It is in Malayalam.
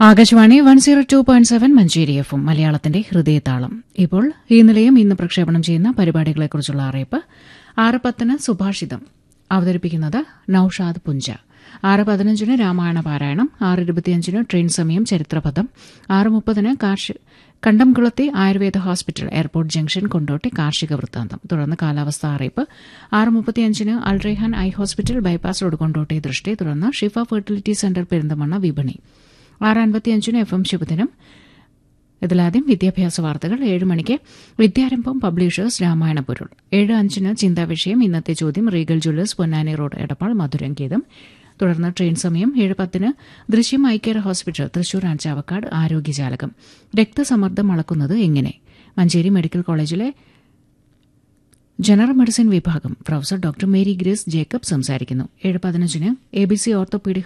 Akashvani one zero two point seven Manjeri എഫും മലയാളത്തിന്റെ ഹൃദയതാളം ഇപ്പോൾ ഈ നിലയം ഇന്ന് പ്രക്ഷേപണം ചെയ്യുന്ന പരിപാടികളെക്കുറിച്ചുള്ള അറിയിപ്പ് ആറ് പത്തിന് സുഭാഷിതം അവതരിപ്പിക്കുന്നത് നൌഷാദ് പുഞ്ച ആറ് പതിനഞ്ചിന് രാമായണ പാരായണം ആറ് ഇരുപത്തിയഞ്ചിന് ട്രെയിൻ സമയം ചരിത്രപഥം ആറ് മുപ്പതിന് കാർഷി കണ്ടംകുളത്തെ Ayurveda hospital airport junction Kondotty കാർഷിക വൃത്താന്തം തുടർന്ന് കാലാവസ്ഥാ അറിയിപ്പ് ആറ് മുപ്പത്തിയഞ്ചിന് Alrehan eye hospital bypass road Kondotty ദൃഷ്ടി തുടർന്ന് ഷിഫ ഫെർട്ടിലിറ്റി സെന്റർ പെരിന്തമണ്ണ വിപണി ആറ് അൻപത്തിയഞ്ചിന് എഫ് എം ശുഭദിനം ഇതിലാദ്യം വിദ്യാഭ്യാസ വാർത്തകൾ ഏഴ് മണിക്ക് വിദ്യാരംഭം പബ്ലിഷേഴ്സ് രാമായണ പൊരുൾ ഏഴ് അഞ്ചിന് ചിന്താവിഷയം ഇന്നത്തെ ചോദ്യം Regal jewellers Ponnani road Edappal മധുരംഗീതം തുടർന്ന് ട്രെയിൻ സമയം ഏഴ് പത്തിന് ദൃശ്യം ഐക്യർ ഹോസ്പിറ്റൽ തൃശൂർ ആൻഡ് ചാവക്കാട് ആരോഗ്യജാലകം രക്തസമ്മർദ്ദം അളക്കുന്നത് എങ്ങനെ മഞ്ചേരി മെഡിക്കൽ കോളേജിലെ ജനറൽ മെഡിസിൻ വിഭാഗം professor doctor Mary Grace Jacob സംസാരിക്കുന്നു ഏഴ് പതിനഞ്ചിന് എ ബി സി ഓർത്തോപീഡിക്